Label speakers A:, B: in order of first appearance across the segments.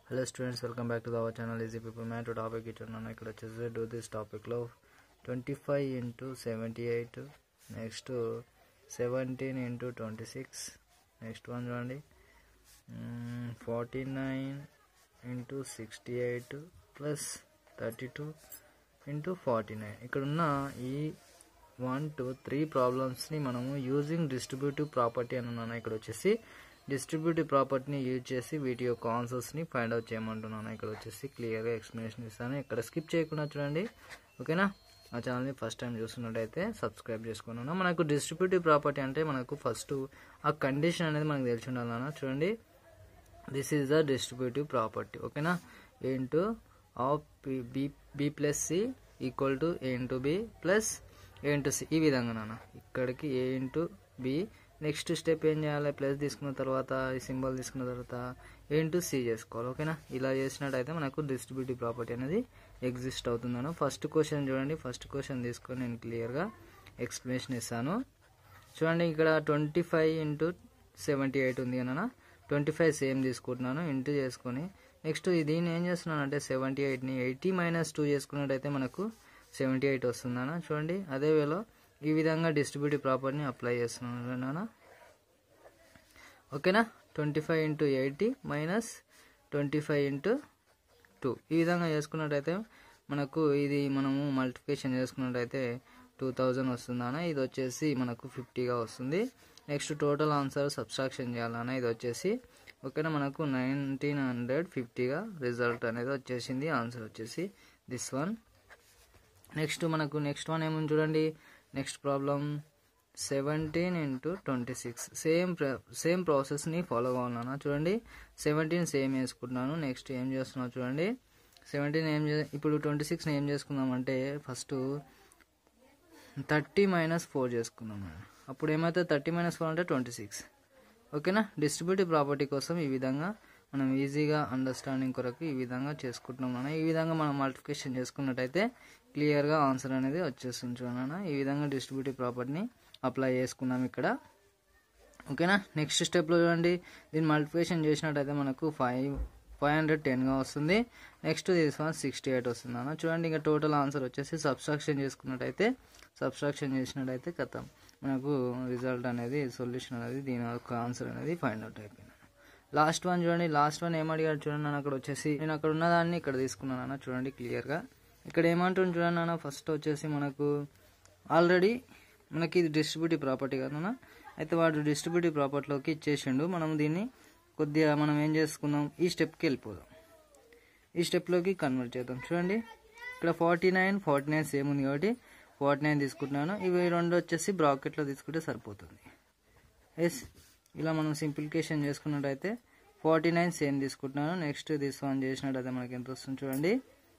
A: hello students welcome back to our channel easy people man to topic ఇచ్చున్నాను ఇక్కడ వచ్చేసి do this టాపిక్లో twenty five into seventy eight next seventeen into twenty six next one చూడండి forty nine into sixty eight plus thirty two into forty nine ఇక్కడున్న ఈ one two three ప్రాబ్లమ్స్ని మనము using distributive property అని ఉన్నాను ఇక్కడ వచ్చేసి డిస్ట్రిబ్యూటివ్ ప్రాపర్టీని యూజ్ చేసి వీటి యొక్క ఆన్సర్స్ని ఫైండ్ అవుట్ చేయమంటున్నాను ఇక్కడ వచ్చేసి క్లియర్గా ఎక్స్ప్లెనేషన్ ఇస్తాను ఇక్కడ స్కిప్ చేయకుండా చూడండి ఓకేనా మా ఛానల్ని ఫస్ట్ టైం చూస్తున్నట్టయితే సబ్స్క్రైబ్ చేసుకున్నాను మనకు డిస్ట్రిబ్యూటివ్ ప్రాపర్టీ అంటే మనకు ఫస్ట్ ఆ కండిషన్ అనేది మనకు తెలిసి ఉండాలన్నా చూడండి this is the distributive property ఓకేనా A into of B B plus C equal to A into B plus A into C ఈ విధంగా నాన్న ఇక్కడికి A into B next step ఏం చేయాలి ప్లస్ తీసుకున్న తర్వాత ఈ సింబల్ తీసుకున్న తర్వాత ఏ ఇంటూ సి చేసుకోవాలి ఓకేనా ఇలా చేసినట్టయితే మనకు డిస్ట్రిబ్యూటివ్ ప్రాపర్టీ అనేది ఎగ్జిస్ట్ అవుతుందను ఫస్ట్ క్వశ్చన్ చూడండి ఫస్ట్ క్వశ్చన్ తీసుకొని నేను క్లియర్గా ఎక్స్ప్లెనేషన్ ఇస్తాను చూడండి ఇక్కడ twenty five into seventy eight ఉంది కన్నా ట్వంటీ ఫైవ్ సేమ్ తీసుకుంటున్నాను ఇంటూ చేసుకొని నెక్స్ట్ దీన్ని ఏం చేస్తున్నాను అంటే సెవెంటీ ఎయిట్ని ఎయిటీ మైనస్ టూ చేసుకున్నట్టయితే మనకు సెవెంటీ ఎయిట్ వస్తుందన్న చూడండి అదే వేలో ఈ విధంగా డిస్ట్రిబ్యూటివ్ ప్రాపర్టీని అప్లై చేస్తున్నాను నాన్న ఓకేనా twenty five into eighty minus twenty five into two ఈ విధంగా చేసుకున్నట్టయితే మనకు ఇది మనము మల్టిప్లికేషన్ చేసుకున్నట్టయితే టూ థౌజండ్ వస్తుందన్న ఇది వచ్చేసి మనకు ఫిఫ్టీగా వస్తుంది నెక్స్ట్ టోటల్ ఆన్సర్ సబ్స్ట్రాక్షన్ చేయాలన్న ఇది వచ్చేసి ఓకేనా మనకు నైన్టీన్ హండ్రెడ్ ఫిఫ్టీగా రిజల్ట్ అనేది వచ్చేసింది ఆన్సర్ వచ్చేసి దిస్ వన్ నెక్స్ట్ మనకు నెక్స్ట్ వన్ ఏముంది చూడండి next problem seventeen into twenty six same same ప్రాసెస్ని ఫాలో కావాలన్నా చూడండి సెవెంటీన్ సేమ్ వేసుకుంటున్నాను నెక్స్ట్ ఏం చేస్తున్నా చూడండి సెవెంటీన్ ఏం చే ఇప్పుడు ట్వంటీ సిక్స్ని ఏం చేసుకుందామంటే ఫస్ట్ థర్టీ మైనస్ ఫోర్ చేసుకుందాం అప్పుడు ఏమైతే థర్టీ మైనస్ ఫోర్ అంటే ట్వంటీ సిక్స్ ఓకేనా డిస్ట్రిబ్యూటివ్ ప్రాపర్టీ కోసం ఈ విధంగా మనం ఈజీగా అండర్స్టాండింగ్ కొరకు ఈ విధంగా చేసుకుంటున్నాం అన్న ఈ విధంగా మనం మల్టిప్లికేషన్ చేసుకున్నట్టయితే క్లియర్గా ఆన్సర్ అనేది వచ్చేస్తుంది చూడన్న ఈ విధంగా డిస్ట్రిబ్యూటివ్ ప్రాపర్టీని అప్లై చేసుకున్నాం ఇక్కడ ఓకేనా నెక్స్ట్ స్టెప్లో చూడండి దీన్ని మల్టిప్లికేషన్ చేసినట్టయితే మనకు ఫైవ్ ఫైవ్ హండ్రెడ్ టెన్గా వస్తుంది next this one sixty eight వస్తుంది అన్న చూడండి ఇంకా టోటల్ ఆన్సర్ వచ్చేసి సబ్స్ట్రాక్షన్ చేసుకున్నట్టయితే సబ్స్ట్రాక్షన్ చేసినట్టయితే కథం మనకు రిజల్ట్ అనేది సొల్యూషన్ అనేది దీని యొక్క ఆన్సర్ అనేది ఫైండ్ అవుట్ అయిపోయింది లాస్ట్ వన్ చూడండి లాస్ట్ వన్ ఏం అడిగాడు చూడండి నేను అక్కడ వచ్చేసి నేను అక్కడ ఉన్నదాన్ని ఇక్కడ తీసుకున్నాను అన్న చూడండి క్లియర్గా ఇక్కడ ఏమంటుంది చూడండి అన్న ఫస్ట్ వచ్చేసి మనకు ఆల్రెడీ మనకి ఇది డిస్ట్రిబ్యూటివ్ ప్రాపర్టీ కదా అయితే వాడు డిస్ట్రిబ్యూటివ్ ప్రాపర్టీలోకి ఇచ్చేసిండు మనం దీన్ని కొద్దిగా మనం ఏం చేసుకుందాం ఈ స్టెప్కి వెళ్ళిపోదాం ఈ స్టెప్లోకి కన్వర్ట్ చేద్దాం చూడండి ఇక్కడ forty nine forty nine same ఉంది కాబట్టి ఫార్టీ నైన్ తీసుకుంటున్నాను ఇవి రెండు వచ్చేసి బ్రాకెట్లో తీసుకుంటే సరిపోతుంది ఎస్ ఇలా మనం సింప్లికేషన్ చేసుకున్నట్టయితే ఫార్టీ నైన్ సేమ్ తీసుకుంటున్నాను నెక్స్ట్ దిస్ వన్ చేసినట్టయితే మనకి ఎంత వస్తుంది చూడండి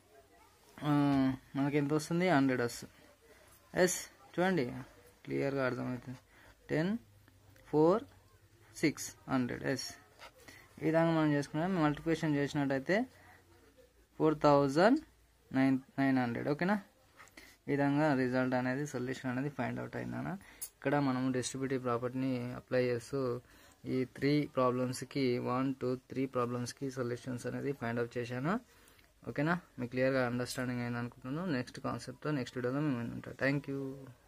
A: మనకి ఎంత వస్తుంది హండ్రెడ్ వస్తుంది ఎస్ చూడండి క్లియర్గా అర్థమవుతుంది ten four six hundred yes ఈ విధంగా మనం చేసుకున్నాం మల్టిప్లికేషన్ చేసినట్టయితే four thousand nine nine hundred ఓకేనా ఈ విధంగా రిజల్ట్ అనేది సొల్యూషన్ అనేది ఫైండ్ అవుట్ అయిందన్న ఇక్కడ మనము డిస్ట్రిబ్యూటివ్ ప్రాపర్టీని అప్లై చేస్తూ ఈ త్రీ ప్రాబ్లమ్స్కి వన్ టూ త్రీ ప్రాబ్లమ్స్కి సొల్యూషన్స్ అనేది ఫైండ్ అవుట్ చేశాను ఓకేనా మీకు క్లియర్గా అండర్స్టాండింగ్ అయింది అనుకుంటున్నాను నెక్స్ట్ కాన్సెప్ట్తో నెక్స్ట్ వీడియోలో మేము ఉంటాం థ్యాంక్ యూ